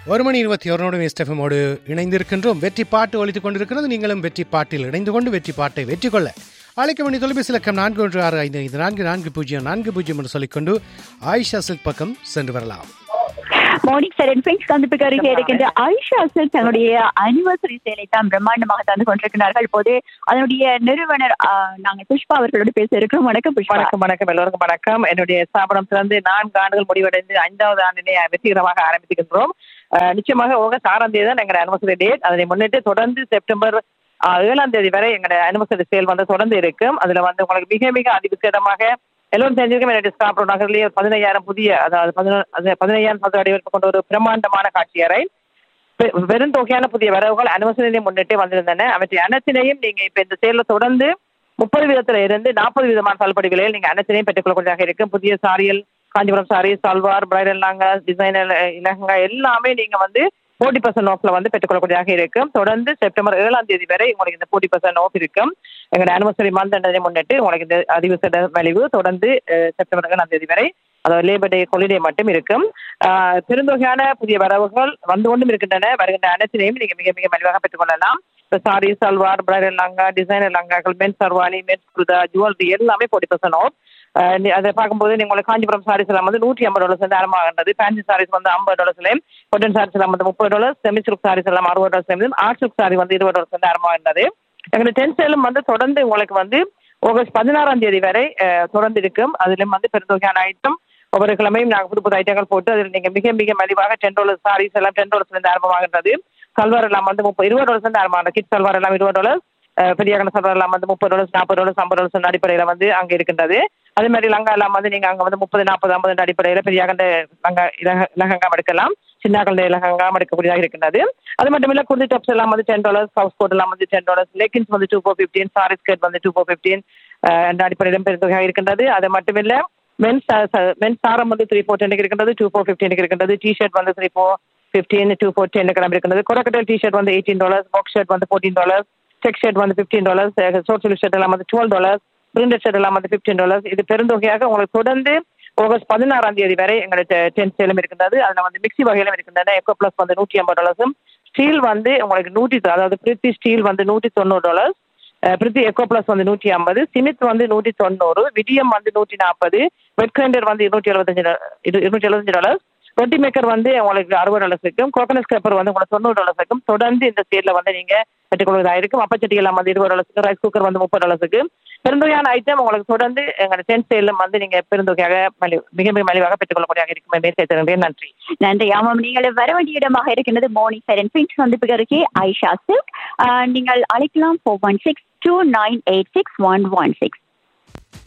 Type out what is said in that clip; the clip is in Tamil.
ஒரு மணி இருபத்தி ஒருனோடு எஸ்டெஃபமோடு இணைந்திருக்கின்றோம் வெற்றி பாட்டு ஒழித்துக் கொண்டிருக்கிறது நீங்களும் வெற்றி பாட்டில் இணைந்து கொண்டு வெற்றி பாட்டை வெற்றி கொள்ள அழைக்க வேண்டிய தொலைபேசி இலக்கம் நான்கு ஒன்று ஆறு ஐந்து ஐந்து நான்கு நான்கு பூஜ்ஜியம் நான்கு பூஜ்ஜியம் என்று சொல்லிக்கொண்டு ஆயிஷா சில்க் பக்கம் சென்று வரலாம் மார்னிங் செரன் ஃபிங்ஸ் சந்திப்புக்கு அருகே இருக்கின்ற ஆயிஷா சில்க் தன்னுடைய அனிவர்சரி சேலை தான் பிரம்மாண்டமாக தந்து கொண்டிருக்கிறார்கள் இப்போது அதனுடைய நிறுவனர் ஆ, நாங்க புஷ்பா அவர்களோடு பேச இருக்கிறோம் வணக்கம் புஷ்பா வணக்கம் வணக்கம் எல்லோருக்கும் வணக்கம் என்னுடைய ஸ்தாபனம் திறந்து நான்கு ஆண்டுகள் முடிவடைந்து ஐந்தாவது ஆண்டினை வெற்றிகரமாக ஆரம்பித்துகின்றோம் அஹ், நிச்சயமாக ஆகஸ்ட் ஆறாம் தேதி தான் எங்களுடைய அனிவர்சரி டேட் அதனை முன்னிட்டு தொடர்ந்து செப்டம்பர் அஹ், ஏழாம் தேதி வரை எங்களுடைய அனிவர்சரி சேல் வந்து தொடர்ந்து இருக்கும் அதுல வந்து உங்களுக்கு மிக மிக அதிவிசேடமாக எல்லோரும் தெரிஞ்சிருக்கும் என்னுடைய ஸ்டாப் நகர்லேயே பதினையாயிரம் புதிய அதாவது பதினொன்று பதினையாயிரம் பத்து அடிவெடுப்பு கொண்ட ஒரு பிரம்மாண்டமான காட்சி அறை பெ- பெருந்தொகையான புதிய வரவுகள் அனுமதியை முன்னிட்டு வந்திருந்தன அவற்றை அனைத்தினையும் நீங்க இப்ப இந்த செயல தொடர்ந்து முப்பது விதத்துல இருந்து நாற்பது விதமான தள்ளுபடி விலையில் நீங்க அனைத்தினையும் பெற்றுக்கொள்ளக்கூடியதாக இருக்கும் புதிய சாரியல் காஞ்சிபுரம் சாரி சல்வார் பிரைடல் லாங்கா டிசைனர் இலங்கா எல்லாமே நீங்க வந்து ஃபோர்ட்டி பர்சன்ட் ஆஃப்ல வந்து பெற்றுக்கொள்ளக்கூடியதாக இருக்கும் தொடர்ந்து செப்டம்பர் ஏழாம் தேதி வரை உங்களுக்கு இந்த ஃபோர்ட்டி பர்சன்ட் ஆஃப் இருக்கும் எங்களுடைய அனிவர்சரி மந்த் என்றதை முன்னிட்டு உங்களுக்கு இந்த அதிவிசட மலிவு தொடர்ந்து அஹ், செப்டம்பர் ஏழாம் தேதி வரை அதாவது லேபர் டே ஹாலிடே மட்டும் இருக்கும் ஆஹ், பெருந்தொகையான புதிய வரவுகள் வந்து கொண்டும் இருக்கின்றன வருகின்ற அனைத்தினையும் நீங்க மிக மிக மலிவாக பெற்றுக்கொள்ளலாம் இப்போ சாரி சல்வார் பிரைடல் லங்கா டிசைனர் லங்காக்கள் men sherwani men kurta jewellery எல்லாமே ஃபோர்ட்டி பர்சன்ட் ஆஃப் அதை பார்க்கும்போது நீங்க உங்களுக்கு காஞ்சிபுரம் சாரீஸ் எல்லாம் வந்து நூற்றி ஐம்பது டாலர்ஸ் வந்து ஆரம்பமாகின்றது ஃபேன்சி சாரீஸ் வந்து ஐம்பது டாலர்ஸ்லையும் கொட்டன் சாரீஸ் எல்லாம் வந்து முப்பது டாலர்ஸ் செமி சில்க் சாரீஸ் எல்லாம் அறுபது டாலர்ஸ்லையும் ஆர்ட் சில்க் சாரி வந்து இருபது டாலர்ஸ் வந்து ஆரம்பமாகின்றது எங்களுக்கு டென்த் சேலும் வந்து தொடர்ந்து உங்களுக்கு வந்து ஆகஸ்ட் பதினாறாம் தேதி வரை அஹ், தொடர்ந்து இருக்கும் அதிலும் வந்து பெருந்தொகையான ஐட்டம் ஒவ்வொரு கிழமையும் நாங்கள் புது புது ஐட்டங்கள் போட்டு அதில் நீங்கள் மிக மிக மலிவாக டென் டாலர்ஸ் சாரீஸ் எல்லாம் டென் டாலர்ஸ்லேருந்து ஆரம்பமாகின்றது சல்வார் எல்லாம் வந்து முப்பது இருபது டாலர்ஸ் வந்து ஆரம்பமாகிற கிட் சல்வார் எல்லாம் இருபது டாலர்ஸ் பெரிய கண சல்வார் எல்லாம் வந்து முப்பது டாலர்ஸ் நாற்பது டாலர்ஸ் ஐம்பது டாலர்ஸ் அடிப்படையில் வந்து அங்கே இருக்கின்றது அதே மாதிரி லங்கா எல்லாம் வந்து நீங்கள் அங்கே வந்து முப்பது நாற்பது ஐம்பது அடிப்படையில் பெரிய கண்ட லங்கா இலக- இலகங்கா எடுக்கலாம் சின்ன கண்ட இலகங்கா எடுக்கக்கூடியதாக இருக்கின்றது அது மட்டும் இல்லை குர்தி டாப்ஸ் எல்லாம் வந்து டென் டாலர்ஸ் ஹவுஸ் கோட் எல்லாம் வந்து டென் டாலர்ஸ் லெக்கின்ஸ் வந்து two four fifteen sari skirt வந்து டூ ஃபோர் ஃபிஃப்டீன் என்ற அடிப்படையிலும் பெருந்தொகையாக இருக்கின்றது அது மட்டும் இல்லை மென்ஸ் மென்ஸ் சாரம் வந்து த்ரீ ஃபோர் டென்னுக்கு இருக்கின்றது டூ ஃபோர் ஃபிஃப்டீனுக்கு இருக்கின்றது டி ஷர்ட் வந்து three four fifteen two four ten கிளம்பி இருக்கின்றது கொரக்கட்டல் டி ஷர்ட் வந்து எயிட்டீன் டாலர்ஸ் பாக்ஸ் ஷர்ட் வந்து ஃபோர்டீன் டாலர்ஸ் செக் ஷர்ட் வந்து ஃபிஃப்டீன் டாலர்ஸ் சோசியல் ஷர்ட் எல்லாம் வந்து டுவெல் டாலர்ஸ் பிரிண்டட் ஷர்ட் எல்லாம் வந்து ஃபிஃப்டீன் டாலர்ஸ் இது பெருந்தொகையாக உங்களுக்கு தொடர்ந்து ஆகஸ்ட் பதினாறாம் தேதி வரை எங்களுடைய டென்த் சேலும் இருக்கின்றது அதில் வந்து மிக்ஸி வகையிலும் இருக்கின்றன எக்கோ ப்ளஸ் வந்து நூற்றி ஐம்பது டாலர்ஸும் ஸ்டீல் வந்து உங்களுக்கு நூற்றி அதாவது பிரித்தி ஸ்டீல் வந்து நூற்றி தொண்ணூறு டாலர்ஸ் பிரித்தி எக்கோ பிளஸ் வந்து நூற்றி ஐம்பது சிமித் வந்து நூற்றி தொண்ணூறு விடியம் வந்து நூற்றி நாற்பது வெட் கிரைண்டர் வந்து இருநூற்றி எழுபத்தஞ்சு இருநூற்றி எழுபத்தஞ்சு டாலர்ஸ் ரொட்டி மேக்கர் வந்து உங்களுக்கு அறுபது டாலர்ஸ் இருக்கும் கோகனட் ஸ்கிரப்பர் வந்து உங்களுக்கு தொண்ணூறு டாலர்ஸ் இருக்கும் தொடர்ந்து இந்த சேல்ல வந்து நீங்க பெற்றுக்கொள்வதாக இருக்கும் அப்பச்சட்டி எல்லாம் வந்து இருபது டாலர்ஸுக்கு ரைஸ் குக்கர் வந்து முப்பது டாலர்ஸுக்கு பெருந்தொகையான ஐட்டம் உங்களுக்கு தொடர்ந்து எங்களோட டென்த் சேலும் வந்து நீங்க பெருந்தொகையாக மலி மிக மிக மலிவாக பெற்றுக்கொள்ளக்கூடியதாக இருக்கும் என்று சேர்த்திருக்கிறேன் நன்றி நன்றி ஆமாம் நீங்கள் வர வேண்டிய இடமாக இருக்கின்றது மார்னிங் செரன் ஃபிங்ஸ் சந்திப்புக்கு அருகே ஆயிஷா சில்க் ஆ, நீங்கள் அழைக்கலாம் four one six two nine eight six one one six